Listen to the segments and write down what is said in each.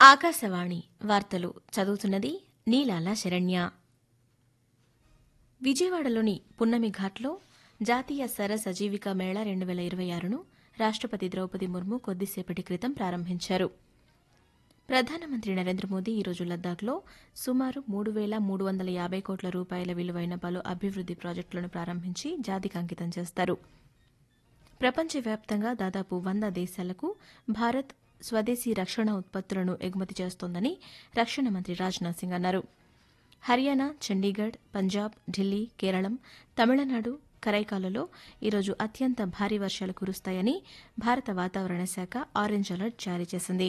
ఆకాశవాణి వార్తలు చదువుతున్నది నీలాల శరణ్య విజయవాడలోని పున్నమి ఘాట్లో జాతీయ సరస్ అజీవిక మేళా రెండు వేల ఇరవై ఆరును రాష్టపతి ద్రౌపది ముర్ము కొద్దిసేపటి క్రితం ప్రారంభించారు ప్రధానమంత్రి నరేంద్ర మోదీ ఈరోజు లద్దాఖ్లో సుమారు మూడు వేల మూడు వందల యాభై కోట్ల రూపాయల విలువైన పలు అభివృద్ది ప్రాజెక్టులను ప్రారంభించి జాతికి అంకితం చేస్తారు ప్రపంచవ్యాప్తంగా దాదాపు వంద దేశాలకు భారత్ స్వదేశీ రక్షణ ఉత్పత్తులను ఎగుమతి చేస్తోందని రక్షణ మంత్రి రాజ్నాథ్ సింగ్ అన్నారు హర్యానా చండీగఢ్ పంజాబ్ ఢిల్లీ కేరళం తమిళనాడు కరైకాలలో ఈరోజు అత్యంత భారీ వర్షాలు కురుస్తాయని భారత వాతావరణ శాఖ ఆరెంజ్ అలర్ట్ జారీ చేసింది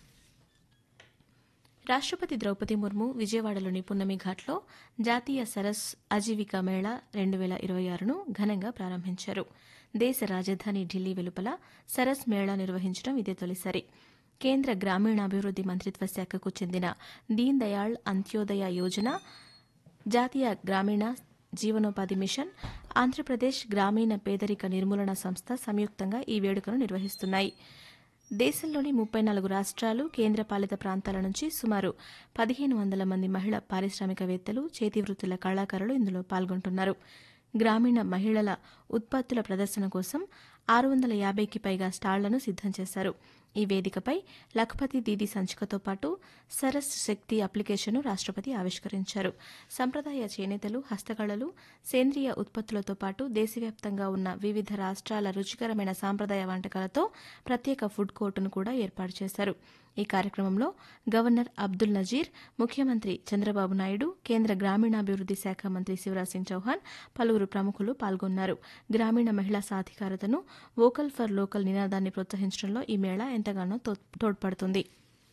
రాష్టపతి ద్రౌపది ముర్ము విజయవాడలోని పున్నమి ఘాట్లో జాతీయ సరస్ అజీవిక మేళా రెండు వేల ఇరవై ఆరును ఘనంగా ప్రారంభించారు దేశ రాజధాని ఢిల్లీ వెలుపల సరస్ మేళా నిర్వహించడం ఇదే తొలిసారి కేంద్ర గ్రామీణాభివృద్ది మంత్రిత్వ శాఖకు చెందిన దీన్ దయాళ్ అంత్యోదయ యోజన జాతీయ గ్రామీణ జీవనోపాధి మిషన్ ఆంధ్రప్రదేశ్ గ్రామీణ పేదరిక నిర్మూలన సంస్థ సంయుక్తంగా ఈ వేడుకను నిర్వహిస్తున్నాయి దేశంలోని ముప్పై నాలుగు రాష్ట్రాలు కేంద్రపాలిత ప్రాంతాల నుంచి సుమారు పదిహేను వందల మంది మహిళా పారిశ్రామికవేత్తలు చేతివృత్తుల కళాకారులు ఇందులో పాల్గొంటున్నారు గ్రామీణ మహిళల ఉత్పత్తుల ప్రదర్శన కోసం ఆరు వందల యాభైకి పైగా స్టాళ్లను సిద్దం చేశారు ఈ వేదికపై లఖపతి దీది సంచికతో పాటు సరస్ శక్తి అప్లికేషన్ను రాష్టపతి ఆవిష్కరించారు సంప్రదాయ చేనేతలు హస్తకళలు సేంద్రియ ఉత్పత్తులతో పాటు దేశవ్యాప్తంగా ఉన్న వివిధ రాష్ట్రాల రుచికరమైన సాంప్రదాయ వంటకాలతో ప్రత్యేక ఫుడ్ కోర్టును కూడా ఏర్పాటు చేశారు ఈ కార్యక్రమంలో గవర్నర్ అబ్దుల్ నజీర్ ముఖ్యమంత్రి చంద్రబాబు నాయుడు కేంద్ర గ్రామీణాభివృద్ది శాఖ మంత్రి శివరాజ్ సింగ్ చౌహాన్ పలువురు ప్రముఖులు పాల్గొన్నారు గ్రామీణ మహిళా సాధికారతను వోకల్ ఫర్ లోకల్ నినాదాన్ని ప్రోత్సహించడంలో ఈ మేళా ఎంతగానో తో- తోడ్పడుతుంది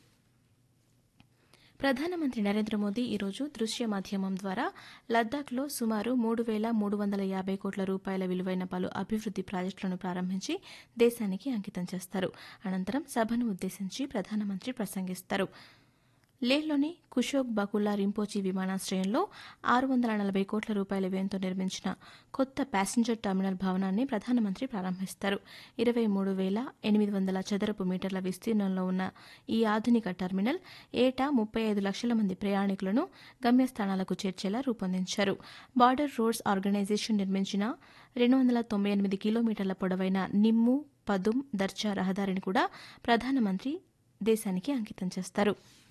ప్రధానమంత్రి నరేంద్ర మోదీ ఈరోజు దృశ్య మాధ్యమం ద్వారా లద్దాఖ్లో సుమారు మూడు వేల మూడు వందల యాభై కోట్ల రూపాయల విలువైన పలు అభివృద్ది ప్రాజెక్టులను ప్రారంభించి దేశానికి అంకితం చేస్తారు అనంతరం సభను ఉద్దేశించి ప్రధానమంత్రి ప్రసంగిస్తారు లేహ్లోని కుషోక్ బకుల్లా రింపోచి విమానాశ్రయంలో ఆరు వందల నలభై కోట్ల రూపాయల వ్యయంతో నిర్మించిన కొత్త ప్యాసింజర్ టెర్మినల్ భవనాన్ని ప్రధానమంత్రి ప్రారంభిస్తారు ఇరవై మూడు వేల ఎనిమిది వందల చదరపు మీటర్ల విస్తీర్ణంలో ఉన్న ఈ ఆధునిక టెర్మినల్ ఏటా ముప్పై ఐదు లక్షల మంది ప్రయాణికులను గమ్యస్థానాలకు చేర్చేలా రూపొందించారు బార్డర్ రోడ్స్ ఆర్గనైజేషన్ నిర్మించిన రెండు వందల తొంభై ఎనిమిది కిలోమీటర్ల పొడవైన నిమ్ము పదుం దర్చా రహదారిని కూడా ప్రధానమంత్రి దేశానికి అంకితం చేస్తారు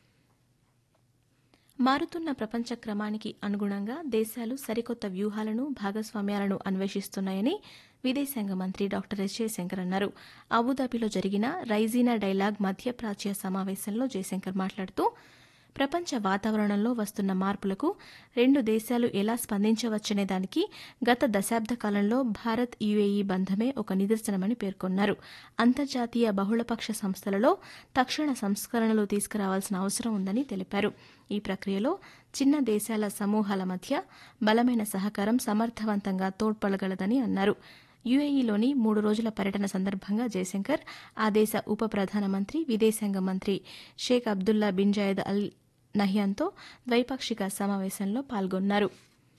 మారుతున్న ప్రపంచ క్రమానికి అనుగుణంగా దేశాలు సరికొత్త వ్యూహాలను భాగస్వామ్యాలను అన్వేషిస్తున్నాయని విదేశాంగ మంత్రి డాక్టర్ ఎస్ జయశంకర్ అన్నారు అబుదాబిలో జరిగిన రైజీనా డైలాగ్ మధ్యప్రాచ్య సమావేశంలో జయశంకర్ మాట్లాడుతూ ప్రపంచ వాతావరణంలో వస్తున్న మార్పులకు రెండు దేశాలు ఎలా స్పందించవచ్చనే దానికి గత దశాబ్ద కాలంలో భారత్ యుఏఈ బంధమే ఒక నిదర్శనమని పేర్కొన్నారు అంతర్జాతీయ బహుళపక్ష సంస్థలలో తక్షణ సంస్కరణలు తీసుకురావాల్సిన అవసరం ఉందని తెలిపారు ఈ ప్రక్రియలో చిన్న దేశాల సమూహాల మధ్య బలమైన సహకారం సమర్థవంతంగా తోడ్పడగలదని అన్నారు యుఏఈలోని మూడు రోజుల పర్యటన సందర్భంగా జయశంకర్ ఆ దేశ ఉప ప్రధానమంత్రి విదేశాంగ మంత్రి Sheikh Abdullah bin Zayed Al నహ్యాన్తో ద్వైపాక్షిక సమావేశంలో పాల్గొన్నారు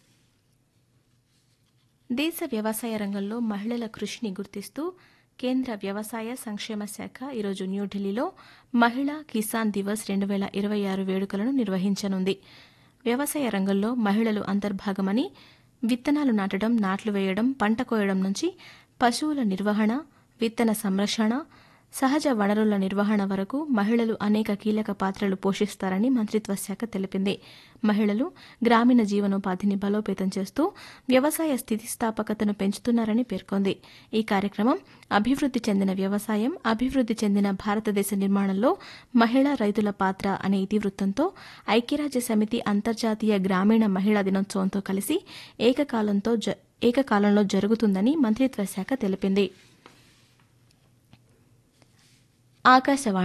దేశ వ్యవసాయ రంగంలో మహిళల కృషిని గుర్తిస్తూ కేంద్ర వ్యవసాయ సంక్షేమ శాఖ ఈరోజు న్యూఢిల్లీలో మహిళా కిసాన్ దివస్ రెండు వేల ఇరవై ఆరు వేడుకలను నిర్వహించనుంది వ్యవసాయ రంగంలో మహిళలు అంతర్భాగమని విత్తనాలు నాటడం నాట్లు వేయడం పంట కోయడం నుంచి పశువుల నిర్వహణ విత్తన సంరక్షణ సహజ వనరుల నిర్వహణ వరకు మహిళలు అనేక కీలక పాత్రలు పోషిస్తారని మంత్రిత్వ శాఖ తెలిపింది మహిళలు గ్రామీణ జీవనోపాధిని బలోపేతం చేస్తూ వ్యవసాయ స్థితిస్థాపకతను పెంచుతున్నారని పేర్కొంది ఈ కార్యక్రమం అభివృద్ది చెందిన వ్యవసాయం అభివృద్ది చెందిన భారతదేశ నిర్మాణంలో మహిళా రైతుల పాత్ర అనే ఇతివృత్తంతో ఐక్యరాజ్య సమితి అంతర్జాతీయ గ్రామీణ మహిళా దినోత్సవంతో కలిసి ఏకకాలంతో జ- ఏకకాలంలో జరుగుతుందని మంత్రిత్వ శాఖ తెలిపింది ఆకాశవాణి